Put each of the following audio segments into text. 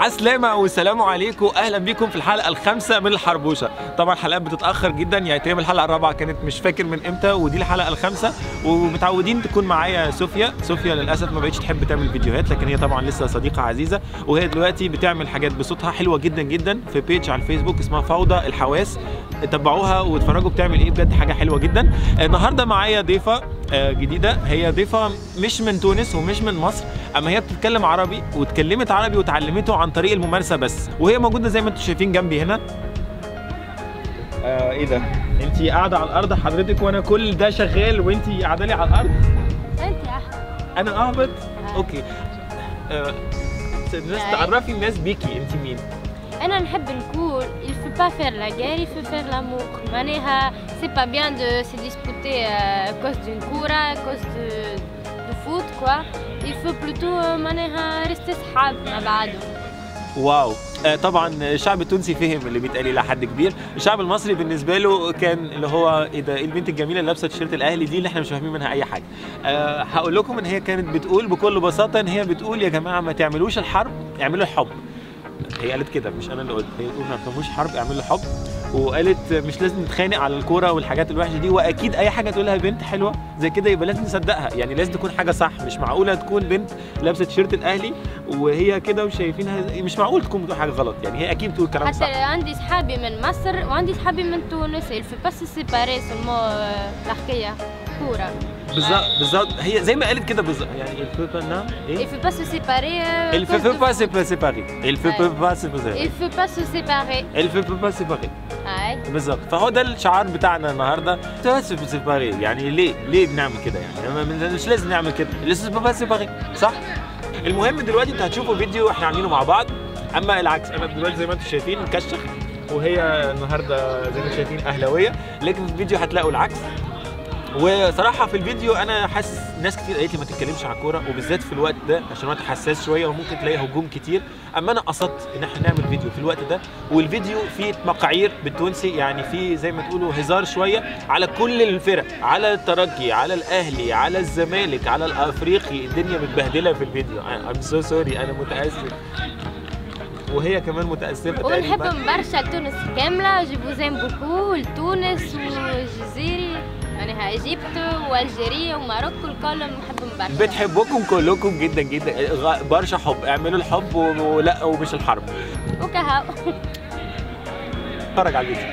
عسلامة والسلام عليكم اهلا بيكم في الحلقه الخامسه من الحربوشه طبعا الحلقات بتتاخر جدا يعني تقريبا الحلقه الرابعه كانت مش فاكر من امتى ودي الحلقه الخامسه ومتعودين تكون معايا صوفيا صوفيا للاسف ما بقتش تحب تعمل فيديوهات لكن هي طبعا لسه صديقه عزيزه وهي دلوقتي بتعمل حاجات بصوتها حلوه جدا جدا في بيج على الفيسبوك اسمها فوضى الحواس تابعوها واتفرجوا بتعمل ايه بجد حاجه حلوه جدا النهارده معايا ضيفه آه، جديده هي ضيفه مش من تونس ومش من مصر اما هي بتتكلم عربي واتكلمت عربي وتعلمته عن طريق الممارسه بس وهي موجوده زي ما انتم شايفين جنبي هنا آه ايه ده انت قاعده على الارض حضرتك وانا كل ده شغال وانت قاعده لي على الارض انت يا احمد انا اهبط اوكي آه الناس تعرفي الناس بيكي انت مين انا نحب نقول il faut pas faire la guerre il faut faire l'amour معناها c'est pas bien de se disputer euh, à cause d'une كورة à cause de, de foot quoi il faut plutôt euh, معناها rester صحاب مع بعضهم واو آه طبعا الشعب التونسي فهم اللي بيتقال لحد كبير الشعب المصري بالنسبه له كان اللي هو ايه ده ايه البنت الجميله اللي لابسه تيشيرت الاهلي دي اللي احنا مش فاهمين منها اي حاجه أه هقول لكم ان هي كانت بتقول بكل بساطه ان هي بتقول يا جماعه ما تعملوش الحرب اعملوا الحب هي قالت كده مش انا اللي قلت هي بتقول ما تعملوش حرب اعملوا حب وقالت مش لازم نتخانق على الكوره والحاجات الوحشه دي واكيد اي حاجه تقولها بنت حلوه زي كده يبقى لازم نصدقها يعني لازم تكون حاجه صح مش معقوله تكون بنت لابسه تيشيرت الاهلي وهي كده وشايفينها مش معقول تكون بتقول حاجه غلط يعني هي اكيد بتقول كلام حتى صح عندي صحابي من مصر وعندي صحابي من تونس il faut pas se séparer seulement euh, الحكاية كورة بالظبط بالظبط هي زي ما قالت كده بالظبط يعني الفو نعم il ايه faut pas se séparer euh, Il cause fait de pas foot. se séparer. Il fait pas se séparer. il faut pas se séparer Il fait pas se séparer. هاي بالظبط فهو ده الشعار بتاعنا النهارده بس سيباري يعني ليه ليه بنعمل كده يعني ما- ما- مش لازم نعمل كده لسه بس سيباري صح المهم دلوقتي انتوا هتشوفوا فيديو احنا عاملينه مع بعض اما العكس انا دلوقتي زي ما انتم شايفين مكشخ وهي النهارده زي ما انتم شايفين اهلاويه لكن في الفيديو هتلاقوا العكس وصراحه في الفيديو انا حاسس ناس كتير قالت لي ما تتكلمش عن الكوره وبالذات في الوقت ده عشان وقت حساس شويه وممكن تلاقي هجوم كتير اما انا قصدت ان احنا نعمل فيديو في الوقت ده والفيديو فيه مقاعير بالتونسي يعني فيه زي ما تقولوا هزار شويه على كل الفرق على الترجي على الاهلي على الزمالك على الافريقي الدنيا متبهدله في الفيديو ام سو سوري انا متاسف وهي كمان متاسفه ونحب تقريبا برشا تونس كاملة جو فوز ام بوكو لتونس والجزائري يعني ايجيبت والجيريا وماروكو الكل نحبهم برشا بتحبكم كلكم جدا جدا غ- برشا حب اعملوا الحب و- ولا ومش الحرب وكهو اتفرج على الفيديو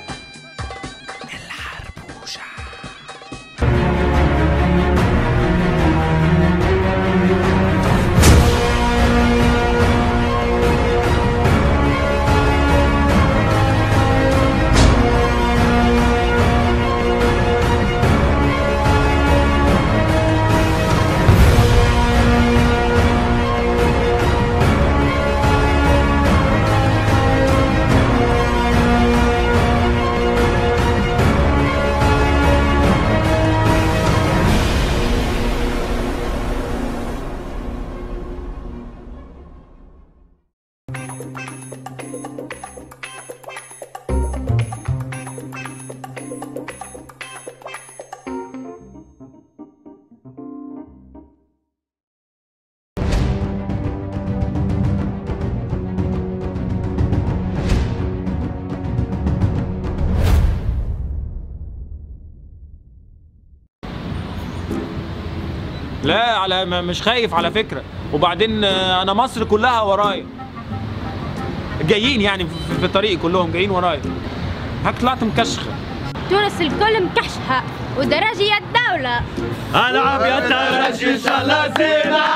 لا على ما- مش خايف على فكره وبعدين آه، انا مصر كلها ورايا جايين يعني في- في الطريق كلهم جايين ورايا هاك طلعت مكشخه تونس الكل مكشحة ودراجي الدولة انا ابيض ترش ان شاء الله زينه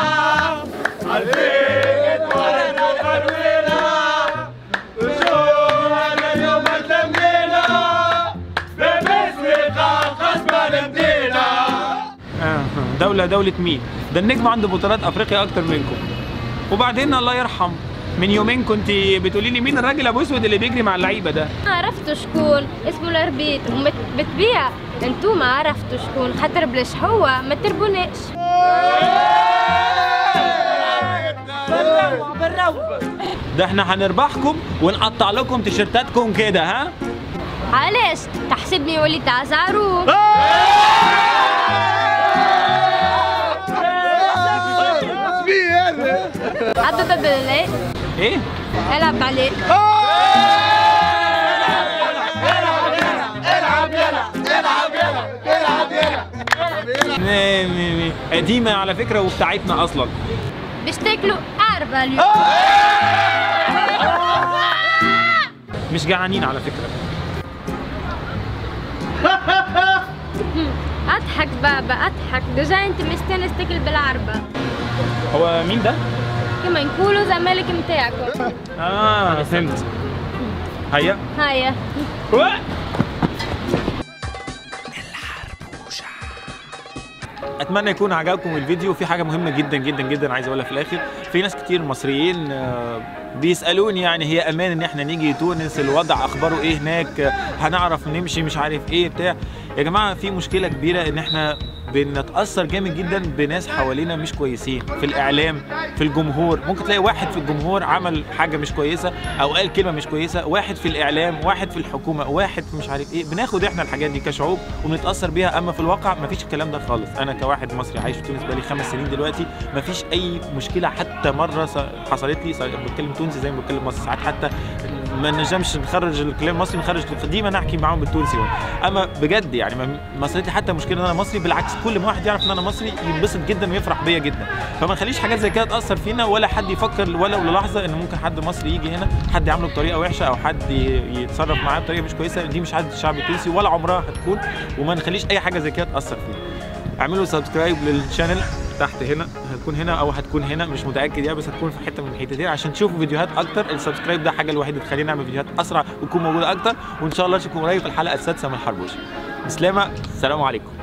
دولة دولة مين؟ ده النجم عنده بطولات افريقيا اكتر منكم. وبعدين الله يرحم من يومين كنت بتقولي لي مين الراجل ابو اسود اللي بيجري مع اللعيبه ده؟ ما عرفتوا شكون اسمه الاربيت وبتبيع انتو ما عرفتوا شكون خاطر بلاش هو ما تربوناش ده احنا هنربحكم ونقطع لكم تيشيرتاتكم كده ها؟ علاش تحسبني وليت عزعرو عبد بالله ايه العب عليه م- م- م- قديمه على فكره وبتاعتنا اصلا باش تاكلوا أربعة اليوم مش جعانين على فكره اضحك بابا اضحك ديجا انت مستانس تاكل بالعربة هو مين ده كما نقولوا زمالك متاعكم اه فهمت هيا هيا اتمنى يكون عجبكم الفيديو في حاجه مهمه جدا جدا جدا عايز اقولها في الاخر في ناس كتير مصريين آه، بيسالوني يعني هي امان ان احنا نيجي تونس الوضع اخباره ايه هناك آه، هنعرف نمشي مش عارف ايه بتاع يا جماعه في مشكله كبيره ان احنا بنتاثر جامد جدا بناس حوالينا مش كويسين في الاعلام في الجمهور ممكن تلاقي واحد في الجمهور عمل حاجه مش كويسه او قال كلمه مش كويسه واحد في الاعلام واحد في الحكومه واحد في مش عارف ايه بناخد احنا الحاجات دي كشعوب وبنتاثر بيها اما في الواقع مفيش الكلام ده خالص انا كواحد مصري عايش في تونس بقالي خمس سنين دلوقتي مفيش اي مشكله حتى مره ص- حصلت لي ص- بتكلم تونسي زي ما بتكلم مصري ساعات حتى ما نجمش نخرج الكلام المصري نخرج ديما نحكي معاهم بالتونسي اما بجد يعني ما ما صارت لي حتى مشكله ان انا مصري بالعكس كل ما واحد يعرف ان انا مصري ينبسط جدا ويفرح بيا جدا فما نخليش حاجات زي كده تاثر فينا ولا حد يفكر ولو للحظه ان ممكن حد مصري يجي هنا حد يعامله بطريقه وحشه او حد ي- يتصرف معاه بطريقه مش كويسه دي مش عاده الشعب التونسي ولا عمرها هتكون وما نخليش اي حاجه زي كده تاثر فينا اعملوا سبسكرايب للشانل تحت هنا هتكون هنا او هتكون هنا مش متاكد يعني بس هتكون في حته من الحتتين عشان تشوفوا فيديوهات اكتر السبسكرايب ده حاجه الوحيده تخلينا نعمل فيديوهات اسرع وتكون موجوده اكتر وان شاء الله اشوفكم قريب في الحلقه السادسه من الحربوش بسلامه السلام عليكم